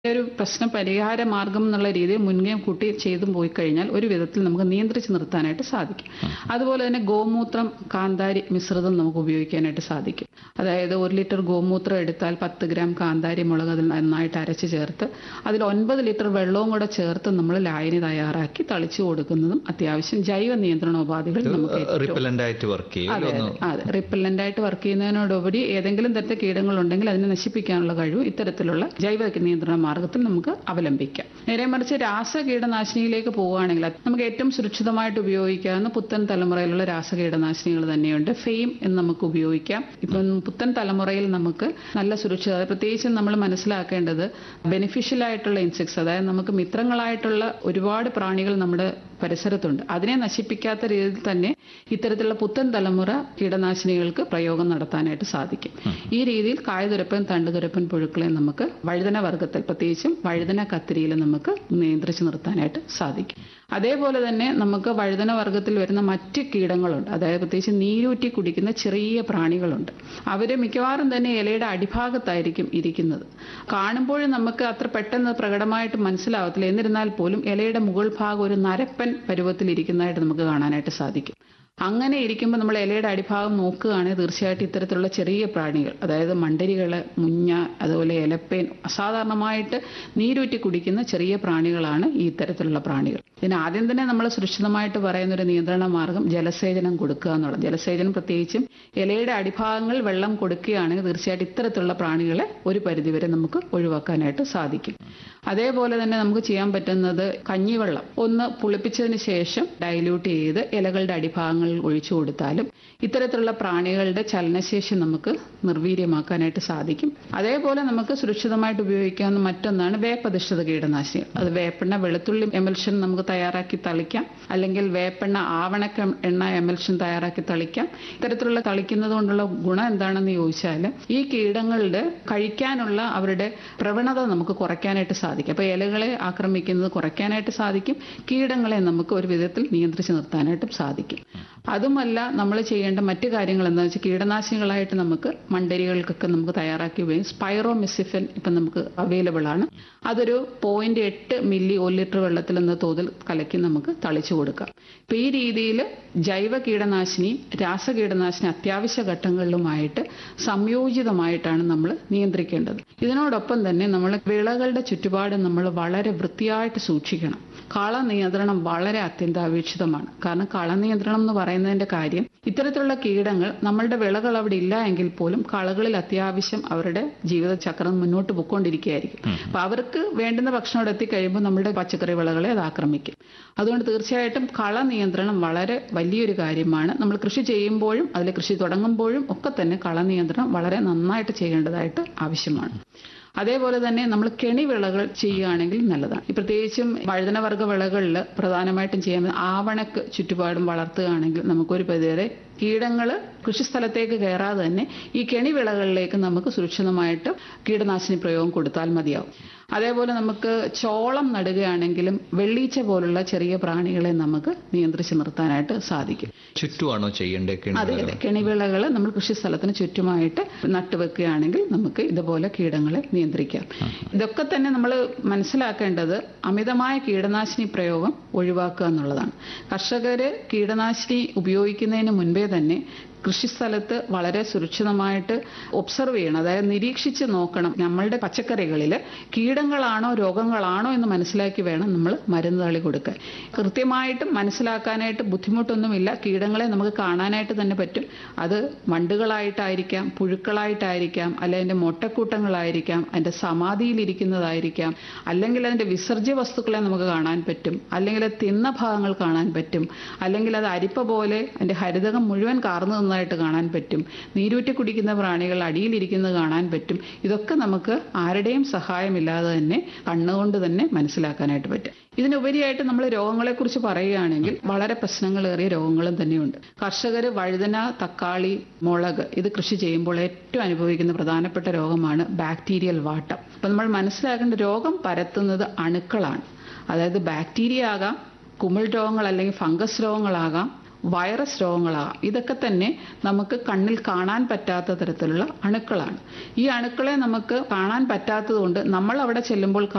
ഒരു പ്രശ്ന പരിഹാര മാർഗം എന്നുള്ള രീതിയിൽ മുൻകൈ കൂട്ടി ചെയ്തു പോയി കഴിഞ്ഞാൽ ഒരു വിധത്തിൽ നമുക്ക് നിയന്ത്രിച്ച് നിർത്താനായിട്ട് സാധിക്കും അതുപോലെ തന്നെ ഗോമൂത്രം കാന്താരി മിശ്രിതം നമുക്ക് ഉപയോഗിക്കാനായിട്ട് സാധിക്കും അതായത് ഒരു ലിറ്റർ ഗോമൂത്രം എടുത്താൽ പത്ത് ഗ്രാം കാന്താരി മുളക് അതിൽ നന്നായിട്ട് അരച്ച് ചേർത്ത് അതിൽ ഒൻപത് ലിറ്റർ വെള്ളവും കൂടെ ചേർത്ത് നമ്മൾ ലായനി തയ്യാറാക്കി തളിച്ചു കൊടുക്കുന്നതും അത്യാവശ്യം ജൈവ നിയന്ത്രണോപാധികൾ നമുക്ക് ഏറ്റവും റിപ്പലന്റ് ആയിട്ട് വർക്ക് ചെയ്യും അതെ അതെ അതെ റിപ്പല്ലന്റ് ആയിട്ട് വർക്ക് ചെയ്യുന്നതിനോടുപരി ഏതെങ്കിലും തരത്തിൽ കീടങ്ങളുണ്ടെങ്കിൽ അതിനെ നശിപ്പിക്കാനുള്ള കഴിവ് ഇത്തരത്തിലുള്ള ജൈവ നിയന്ത്രണ മാർഗത്തിൽ നമുക്ക് അവലംബിക്കാം നേരെ മറിച്ച് രാസ കീടനാശിനിയിലേക്ക് പോവുകയാണെങ്കിൽ അത് നമുക്ക് ഏറ്റവും സുരക്ഷിതമായിട്ട് ഉപയോഗിക്കാവുന്ന പുത്തൻ തലമുറയിലുള്ള രാസ കീടനാശിനികൾ തന്നെയുണ്ട് ഫെയിം എന്ന് നമുക്ക് ഉപയോഗിക്കാം ഇപ്പം പുത്തൻ തലമുറയിൽ നമുക്ക് നല്ല സുരക്ഷിത പ്രത്യേകിച്ചും നമ്മൾ മനസ്സിലാക്കേണ്ടത് ബെനിഫിഷ്യൽ ആയിട്ടുള്ള ഇൻസെക്ട്സ് അതായത് നമുക്ക് മിത്രങ്ങളായിട്ടുള്ള ഒരുപാട് പ്രാണികൾ നമ്മുടെ പരിസരത്തുണ്ട് അതിനെ നശിപ്പിക്കാത്ത രീതിയിൽ തന്നെ ഇത്തരത്തിലുള്ള പുത്തൻ തലമുറ കീടനാശിനികൾക്ക് പ്രയോഗം നടത്താനായിട്ട് സാധിക്കും ഈ രീതിയിൽ കായതുരപ്പൻ തണ്ടുതുരപ്പൻ പുഴുക്കളെ നമുക്ക് വഴുതന വർഗത്തിൽ പ്രത്യേകിച്ചും വഴുതന കത്തിരിയിൽ നമുക്ക് നിയന്ത്രിച്ച് നിർത്താനായിട്ട് സാധിക്കും അതേപോലെ തന്നെ നമുക്ക് വഴുതന വർഗത്തിൽ വരുന്ന മറ്റ് കീടങ്ങളുണ്ട് അതായത് പ്രത്യേകിച്ച് നീരൂറ്റി കുടിക്കുന്ന ചെറിയ പ്രാണികളുണ്ട് അവര് മിക്കവാറും തന്നെ ഇലയുടെ അടിഭാഗത്തായിരിക്കും ഇരിക്കുന്നത് കാണുമ്പോഴും നമുക്ക് അത്ര പെട്ടെന്ന് പ്രകടമായിട്ട് മനസ്സിലാവത്തില്ല എന്നിരുന്നാൽ പോലും ഇലയുടെ മുകൾ ഭാഗം ഒരു നരപ്പൻ പരുവത്തിൽ ഇരിക്കുന്നതായിട്ട് നമുക്ക് കാണാനായിട്ട് സാധിക്കും അങ്ങനെ ഇരിക്കുമ്പോൾ നമ്മൾ ഇലയുടെ അടിഭാഗം നോക്കുകയാണെങ്കിൽ തീർച്ചയായിട്ടും ഇത്തരത്തിലുള്ള ചെറിയ പ്രാണികൾ അതായത് മണ്ടരികൾ മുഞ്ഞ അതുപോലെ ഇലപ്പേൻ അസാധാരണമായിട്ട് നീരൂറ്റി കുടിക്കുന്ന ചെറിയ പ്രാണികളാണ് ഈ ഇത്തരത്തിലുള്ള പ്രാണികൾ ഇതിന് ആദ്യം തന്നെ നമ്മൾ സുരക്ഷിതമായിട്ട് പറയുന്ന ഒരു നിയന്ത്രണ മാർഗം ജലസേചനം കൊടുക്കുക എന്നുള്ളത് ജലസേചനം പ്രത്യേകിച്ചും ഇലയുടെ അടിഭാഗങ്ങൾ വെള്ളം കൊടുക്കുകയാണെങ്കിൽ തീർച്ചയായിട്ടും ഇത്തരത്തിലുള്ള പ്രാണികളെ ഒരു പരിധിവരെ നമുക്ക് ഒഴിവാക്കാനായിട്ട് സാധിക്കും അതേപോലെ തന്നെ നമുക്ക് ചെയ്യാൻ പറ്റുന്നത് കഞ്ഞിവെള്ളം ഒന്ന് പുളിപ്പിച്ചതിന് ശേഷം ഡൈല്യൂട്ട് ചെയ്ത് ഇലകളുടെ അടിഭാഗങ്ങളിൽ ഒഴിച്ചു കൊടുത്താലും ഇത്തരത്തിലുള്ള പ്രാണികളുടെ ചലനശേഷി നമുക്ക് നിർവീര്യമാക്കാനായിട്ട് സാധിക്കും അതേപോലെ നമുക്ക് സുരക്ഷിതമായിട്ട് ഉപയോഗിക്കാവുന്ന മറ്റൊന്നാണ് വേപ്പധിഷ്ഠിത കീടനാശിനികൾ അത് വേപ്പെണ്ണ വെളുത്തുള്ളി എമൽഷൻ നമുക്ക് തയ്യാറാക്കി തളിക്കാം അല്ലെങ്കിൽ വേപ്പെണ്ണ ആവണക്ക എണ്ണ എമൽഷൻ തയ്യാറാക്കി തളിക്കാം ഇത്തരത്തിലുള്ള തളിക്കുന്നത് കൊണ്ടുള്ള ഗുണം എന്താണെന്ന് ചോദിച്ചാൽ ഈ കീടങ്ങളുടെ കഴിക്കാനുള്ള അവരുടെ പ്രവണത നമുക്ക് കുറയ്ക്കാനായിട്ട് സാധിക്കും അപ്പോൾ ഇലകളെ ആക്രമിക്കുന്നത് കുറയ്ക്കാനായിട്ട് സാധിക്കും കീടങ്ങളെ നമുക്ക് ഒരു വിധത്തിൽ നിയന്ത്രിച്ച് നിർത്താനായിട്ടും സാധിക്കും അതുമല്ല നമ്മൾ ചെയ്യേണ്ട മറ്റു കാര്യങ്ങൾ എന്താണെന്ന് വെച്ചാൽ കീടനാശിനികളായിട്ട് നമുക്ക് മണ്ടരികൾക്കൊക്കെ നമുക്ക് തയ്യാറാക്കി ഉപയോഗിക്കും സ്പൈറോമെസിഫൻ ഇപ്പം നമുക്ക് അവൈലബിൾ ആണ് അതൊരു പോയിന്റ് എട്ട് മില്ലി ഒരു ലിറ്റർ വെള്ളത്തിൽ എന്ന തോതിൽ കലക്കി നമുക്ക് തളിച്ചു കൊടുക്കാം ഇപ്പം ഈ രീതിയിൽ ജൈവ കീടനാശിനിയും രാസ കീടനാശിനി അത്യാവശ്യ ഘട്ടങ്ങളിലുമായിട്ട് സംയോജിതമായിട്ടാണ് നമ്മൾ നിയന്ത്രിക്കേണ്ടത് ഇതിനോടൊപ്പം തന്നെ നമ്മൾ വിളകളുടെ ചുറ്റുപാട് നമ്മൾ വളരെ വൃത്തിയായിട്ട് സൂക്ഷിക്കണം കള നിയന്ത്രണം വളരെ അത്യന്താപേക്ഷിതമാണ് കാരണം കള നിയന്ത്രണം എന്ന് പറയുന്നതിന്റെ കാര്യം ഇത്തരത്തിലുള്ള കീടങ്ങൾ നമ്മളുടെ വിളകൾ അവിടെ ഇല്ല എങ്കിൽ പോലും കളകളിൽ അത്യാവശ്യം അവരുടെ ജീവിതചക്രം മുന്നോട്ട് പൊയ്ക്കൊണ്ടിരിക്കുകയായിരിക്കും അപ്പൊ അവർക്ക് വേണ്ടുന്ന ഭക്ഷണം അവിടെ എത്തിക്കഴിയുമ്പോൾ നമ്മുടെ പച്ചക്കറി വിളകളെ അത് ആക്രമിക്കും അതുകൊണ്ട് തീർച്ചയായിട്ടും കള നിയന്ത്രണം വളരെ വലിയൊരു കാര്യമാണ് നമ്മൾ കൃഷി ചെയ്യുമ്പോഴും അതിൽ കൃഷി തുടങ്ങുമ്പോഴും ഒക്കെ തന്നെ കള നിയന്ത്രണം വളരെ നന്നായിട്ട് ചെയ്യേണ്ടതായിട്ട് ആവശ്യമാണ് അതേപോലെ തന്നെ നമ്മൾ കെണി വിളകൾ ചെയ്യുകയാണെങ്കിൽ നല്ലതാണ് ഈ പ്രത്യേകിച്ചും വഴുതനവർഗ വിളകളിൽ പ്രധാനമായിട്ടും ചെയ്യാൻ ആവണക്ക് ചുറ്റുപാടും വളർത്തുകയാണെങ്കിൽ നമുക്കൊരു പരിധിവരെ കീടങ്ങൾ കൃഷിസ്ഥലത്തേക്ക് കയറാതെ തന്നെ ഈ കെണി വിളകളിലേക്ക് നമുക്ക് സുരക്ഷിതമായിട്ട് കീടനാശിനി പ്രയോഗം കൊടുത്താൽ മതിയാവും അതേപോലെ നമുക്ക് ചോളം നടുകയാണെങ്കിലും വെള്ളീച്ച പോലുള്ള ചെറിയ പ്രാണികളെ നമുക്ക് നിയന്ത്രിച്ച് നിർത്താനായിട്ട് സാധിക്കും ചുറ്റുമാണോ ചെയ്യേണ്ടത് അതെ അതെ കെണിവിളകൾ നമ്മൾ കൃഷിസ്ഥലത്തിന് ചുറ്റുമായിട്ട് നട്ടുവെക്കുകയാണെങ്കിൽ നമുക്ക് ഇതുപോലെ കീടങ്ങളെ നിയന്ത്രിക്കാം ഇതൊക്കെ തന്നെ നമ്മൾ മനസ്സിലാക്കേണ്ടത് അമിതമായ കീടനാശിനി പ്രയോഗം ഒഴിവാക്കുക എന്നുള്ളതാണ് കർഷകർ കീടനാശിനി ഉപയോഗിക്കുന്നതിന് മുൻപേ തന്നെ കൃഷിസ്ഥലത്ത് വളരെ സുരക്ഷിതമായിട്ട് ഒബ്സർവ് ചെയ്യണം അതായത് നിരീക്ഷിച്ച് നോക്കണം നമ്മളുടെ പച്ചക്കറികളിൽ കീടങ്ങളാണോ രോഗങ്ങളാണോ എന്ന് മനസ്സിലാക്കി വേണം നമ്മൾ മരുന്ന് തളി കൊടുക്കാൻ കൃത്യമായിട്ടും മനസ്സിലാക്കാനായിട്ട് ബുദ്ധിമുട്ടൊന്നുമില്ല കീടങ്ങളെ നമുക്ക് കാണാനായിട്ട് തന്നെ പറ്റും അത് വണ്ടുകളായിട്ടായിരിക്കാം പുഴുക്കളായിട്ടായിരിക്കാം അല്ലെ അതിൻ്റെ മൊട്ടക്കൂട്ടങ്ങളായിരിക്കാം അതിൻ്റെ സമാധിയിലിരിക്കുന്നതായിരിക്കാം അല്ലെങ്കിൽ അതിൻ്റെ വിസർജ്യ വസ്തുക്കളെ നമുക്ക് കാണാൻ പറ്റും അല്ലെങ്കിൽ അത് തിന്ന ഭാഗങ്ങൾ കാണാൻ പറ്റും അല്ലെങ്കിൽ അത് അരിപ്പ പോലെ അതിൻ്റെ ഹരിതകം മുഴുവൻ കാർന്നു നിന്നതായിട്ട് കാണാൻ പറ്റും നീരൂറ്റി കുടിക്കുന്ന പ്രാണികൾ അടിയിലിരിക്കുന്നത് കാണാൻ പറ്റും ഇതൊക്കെ നമുക്ക് ആരുടെയും സഹായമില്ലാതെ തന്നെ കണ്ണുകൊണ്ട് തന്നെ മനസ്സിലാക്കാനായിട്ട് പറ്റും ഇതിനുപരിയായിട്ട് നമ്മൾ രോഗങ്ങളെക്കുറിച്ച് പറയുകയാണെങ്കിൽ വളരെ പ്രശ്നങ്ങളേറിയ രോഗങ്ങളും തന്നെയുണ്ട് കർഷകർ വഴുതന തക്കാളി മുളക് ഇത് കൃഷി ചെയ്യുമ്പോൾ ഏറ്റവും അനുഭവിക്കുന്ന പ്രധാനപ്പെട്ട രോഗമാണ് ബാക്ടീരിയൽ വാട്ടം അപ്പം നമ്മൾ മനസ്സിലാക്കേണ്ട രോഗം പരത്തുന്നത് അണുക്കളാണ് അതായത് ബാക്ടീരിയ ആകാം കുമിൾ രോഗങ്ങൾ അല്ലെങ്കിൽ ഫംഗസ് രോഗങ്ങളാകാം വൈറസ് രോഗങ്ങളാകാം ഇതൊക്കെ തന്നെ നമുക്ക് കണ്ണിൽ കാണാൻ പറ്റാത്ത തരത്തിലുള്ള അണുക്കളാണ് ഈ അണുക്കളെ നമുക്ക് കാണാൻ പറ്റാത്തത് കൊണ്ട് നമ്മൾ അവിടെ ചെല്ലുമ്പോൾ